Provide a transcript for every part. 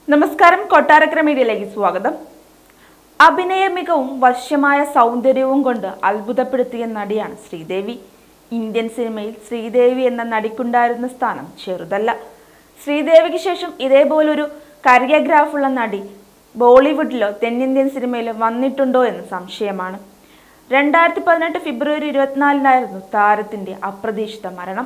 നമസ്കാരം കൊട്ടാരക്കര മീഡിയയിലേക്ക് സ്വാഗതം അഭിനയ മികവും വശ്യമായ സൗന്ദര്യവും കൊണ്ട് അത്ഭുതപ്പെടുത്തിയ നടിയാണ് ശ്രീദേവി ഇന്ത്യൻ സിനിമയിൽ ശ്രീദേവി എന്ന നടിക്കുണ്ടായിരുന്ന സ്ഥാനം ചെറുതല്ല ശ്രീദേവിക്ക് ശേഷം ഇതേപോലൊരു കരിയഗ്രാഫുള്ള നടി ബോളിവുഡിലോ തെന്നിന്ത്യൻ സിനിമയിലോ വന്നിട്ടുണ്ടോ എന്ന് സംശയമാണ് രണ്ടായിരത്തി പതിനെട്ട് ഫെബ്രുവരി ഇരുപത്തിനാലിനായിരുന്നു താരത്തിന്റെ അപ്രതീക്ഷിത മരണം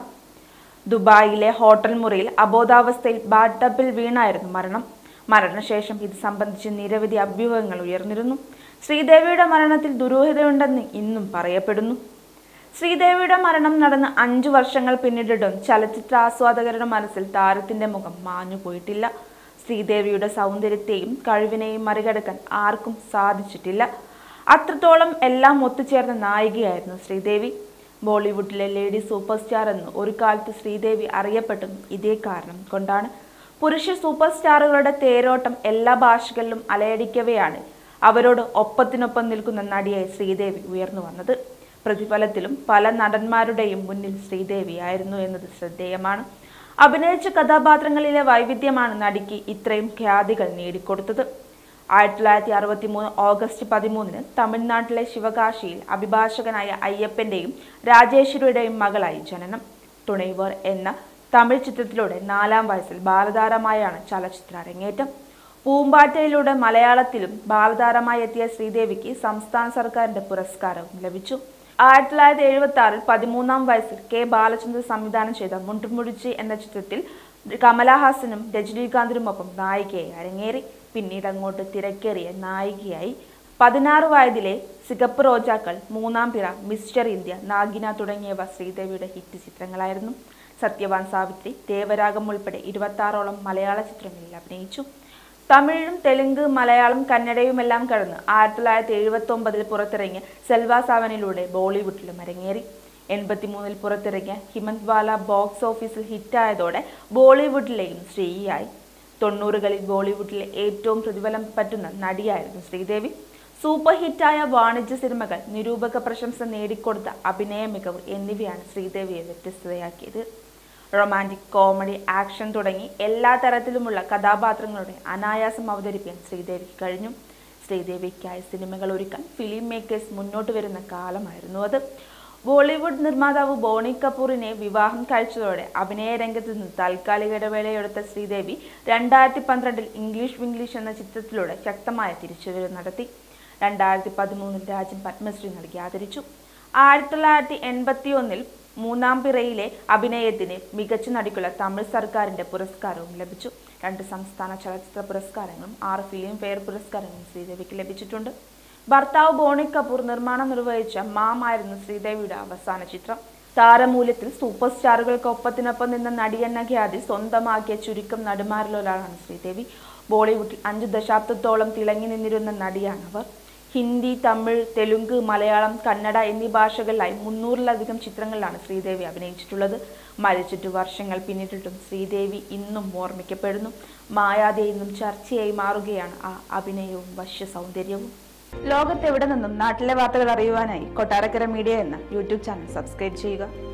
ദുബായിലെ ഹോട്ടൽ മുറിയിൽ അബോധാവസ്ഥയിൽ ബാത്ത് ടബിൽ വീണായിരുന്നു മരണം മരണശേഷം ഇത് സംബന്ധിച്ച് നിരവധി അഭ്യൂഹങ്ങൾ ഉയർന്നിരുന്നു ശ്രീദേവിയുടെ മരണത്തിൽ ദുരൂഹതയുണ്ടെന്ന് ഇന്നും പറയപ്പെടുന്നു ശ്രീദേവിയുടെ മരണം നടന്ന് അഞ്ചു വർഷങ്ങൾ പിന്നിട്ടിട്ടും ചലച്ചിത്ര ആസ്വാദകരുടെ മനസ്സിൽ താരത്തിന്റെ മുഖം മാഞ്ഞു പോയിട്ടില്ല ശ്രീദേവിയുടെ സൗന്ദര്യത്തെയും കഴിവിനെയും മറികടക്കാൻ ആർക്കും സാധിച്ചിട്ടില്ല അത്രത്തോളം എല്ലാം ഒത്തുചേർന്ന നായികയായിരുന്നു ശ്രീദേവി ബോളിവുഡിലെ ലേഡി സൂപ്പർ സ്റ്റാർ എന്ന് ഒരു കാലത്ത് ശ്രീദേവി അറിയപ്പെട്ടതും ഇതേ കാരണം കൊണ്ടാണ് പുരുഷ സൂപ്പർ സ്റ്റാറുകളുടെ തേരോട്ടം എല്ലാ ഭാഷകളിലും അലയടിക്കവെയാണ് അവരോട് ഒപ്പത്തിനൊപ്പം നിൽക്കുന്ന നടിയായി ശ്രീദേവി ഉയർന്നു വന്നത് പ്രതിഫലത്തിലും പല നടന്മാരുടെയും മുന്നിൽ ശ്രീദേവിയായിരുന്നു എന്നത് ശ്രദ്ധേയമാണ് അഭിനയിച്ച കഥാപാത്രങ്ങളിലെ വൈവിധ്യമാണ് നടിക്ക് ഇത്രയും ഖ്യാതികൾ നേടിക്കൊടുത്തത് ആയിരത്തി തൊള്ളായിരത്തി അറുപത്തി മൂന്ന് ഓഗസ്റ്റ് പതിമൂന്നിന് തമിഴ്നാട്ടിലെ ശിവകാശിയിൽ അഭിഭാഷകനായ അയ്യപ്പന്റെയും രാജേശ്വരിയുടെയും മകളായി ജനനം തുണൈവർ എന്ന തമിഴ് ചിത്രത്തിലൂടെ നാലാം വയസ്സിൽ ബാലതാരമായാണ് ചലച്ചിത്ര അരങ്ങേറ്റം പൂമ്പാറ്റയിലൂടെ മലയാളത്തിലും ബാലതാരമായി എത്തിയ ശ്രീദേവിക്ക് സംസ്ഥാന സർക്കാരിന്റെ പുരസ്കാരവും ലഭിച്ചു ആയിരത്തി തൊള്ളായിരത്തി എഴുപത്തി ആറിൽ പതിമൂന്നാം വയസ്സിൽ കെ ബാലചന്ദ്രൻ സംവിധാനം ചെയ്ത മുണ്ടുമുടിച്ച് എന്ന ചിത്രത്തിൽ കമലഹാസനും രജനീകാന്തിനുമൊപ്പം നായികയായി അരങ്ങേറി പിന്നീട് അങ്ങോട്ട് തിരക്കേറിയ നായികയായി പതിനാറ് വയതിലെ സിഗപ്പ് റോജാക്കൾ മൂന്നാം പിറ മിസ്റ്റർ ഇന്ത്യ നാഗിന തുടങ്ങിയവ ശ്രീദേവിയുടെ ഹിറ്റ് ചിത്രങ്ങളായിരുന്നു സത്യവാൻ സാവിത്രി ദേവരാഗം ഉൾപ്പെടെ ഇരുപത്താറോളം മലയാള ചിത്രങ്ങളിൽ അഭിനയിച്ചു തമിഴും തെലുങ്ക് മലയാളം കന്നഡയുമെല്ലാം കടന്ന് ആയിരത്തി തൊള്ളായിരത്തി എഴുപത്തി ഒമ്പതിൽ പുറത്തിറങ്ങിയ സെൽവാ സാവനിലൂടെ ബോളിവുഡിലും അരങ്ങേറി എൺപത്തിമൂന്നിൽ പുറത്തിറങ്ങിയ ഹിമന്ത് വാല ബോക്സ് ഓഫീസിൽ ഹിറ്റായതോടെ ബോളിവുഡിലെയും ശ്രീയായി തൊണ്ണൂറുകളിൽ ബോളിവുഡിലെ ഏറ്റവും പ്രതിഫലം പറ്റുന്ന നടിയായിരുന്നു ശ്രീദേവി സൂപ്പർ ഹിറ്റായ വാണിജ്യ സിനിമകൾ നിരൂപക പ്രശംസ നേടിക്കൊടുത്ത അഭിനയ മികവ് എന്നിവയാണ് ശ്രീദേവിയെ വ്യത്യസ്തതയാക്കിയത് റൊമാൻറ്റിക് കോമഡി ആക്ഷൻ തുടങ്ങി എല്ലാ തരത്തിലുമുള്ള കഥാപാത്രങ്ങളുടെ അനായാസം അവതരിപ്പിക്കാൻ ശ്രീദേവിക്ക് കഴിഞ്ഞു ശ്രീദേവിക്കായി സിനിമകൾ ഒരുക്കാൻ ഫിലിം മേക്കേഴ്സ് മുന്നോട്ട് വരുന്ന കാലമായിരുന്നു അത് ബോളിവുഡ് നിർമ്മാതാവ് ബോണി കപൂറിനെ വിവാഹം കഴിച്ചതോടെ അഭിനയ രംഗത്ത് നിന്ന് താൽക്കാലിക ഇടവേളയെടുത്ത ശ്രീദേവി രണ്ടായിരത്തി പന്ത്രണ്ടിൽ ഇംഗ്ലീഷ് വിംഗ്ലീഷ് എന്ന ചിത്രത്തിലൂടെ ശക്തമായ തിരിച്ചുവരവ് നടത്തി രണ്ടായിരത്തി പതിമൂന്നിൽ രാജ്യം പത്മശ്രീ നൽകി ആദരിച്ചു ആയിരത്തി തൊള്ളായിരത്തി എൺപത്തി ഒന്നിൽ മൂന്നാം പിറയിലെ അഭിനയത്തിന് മികച്ച നടിക്കുള്ള തമിഴ് സർക്കാരിന്റെ പുരസ്കാരവും ലഭിച്ചു രണ്ട് സംസ്ഥാന ചലച്ചിത്ര പുരസ്കാരങ്ങളും ആറ് ഫിലിം ഫെയർ പുരസ്കാരങ്ങളും ശ്രീദേവിക്ക് ലഭിച്ചിട്ടുണ്ട് ഭർത്താവ് ബോണി കപൂർ നിർമ്മാണം നിർവഹിച്ച മാം ആയിരുന്നു ശ്രീദേവിയുടെ അവസാന ചിത്രം താരമൂല്യത്തിൽ സൂപ്പർ സ്റ്റാറുകൾക്ക് ഒപ്പത്തിനൊപ്പം നിന്ന നടിയെന്ന ഖ്യാതി സ്വന്തമാക്കിയ ചുരുക്കം നടിമാരിലൊരാളാണ് ശ്രീദേവി ബോളിവുഡിൽ അഞ്ചു ദശാബ്ദത്തോളം തിളങ്ങി നിന്നിരുന്ന നടിയാണവർ ഹിന്ദി തമിഴ് തെലുങ്ക് മലയാളം കന്നഡ എന്നീ ഭാഷകളിലായി മുന്നൂറിലധികം ചിത്രങ്ങളിലാണ് ശ്രീദേവി അഭിനയിച്ചിട്ടുള്ളത് മരിച്ചിട്ട് വർഷങ്ങൾ പിന്നിട്ടിട്ടും ശ്രീദേവി ഇന്നും ഓർമ്മിക്കപ്പെടുന്നു മായാതെ ഇന്നും ചർച്ചയായി മാറുകയാണ് ആ അഭിനയവും വശ്യ സൗന്ദര്യവും ലോകത്തെവിടെ നിന്നും നാട്ടിലെ വാർത്തകൾ അറിയുവാനായി കൊട്ടാരക്കര മീഡിയ എന്ന യൂട്യൂബ് ചാനൽ സബ്സ്ക്രൈബ് ചെയ്യുക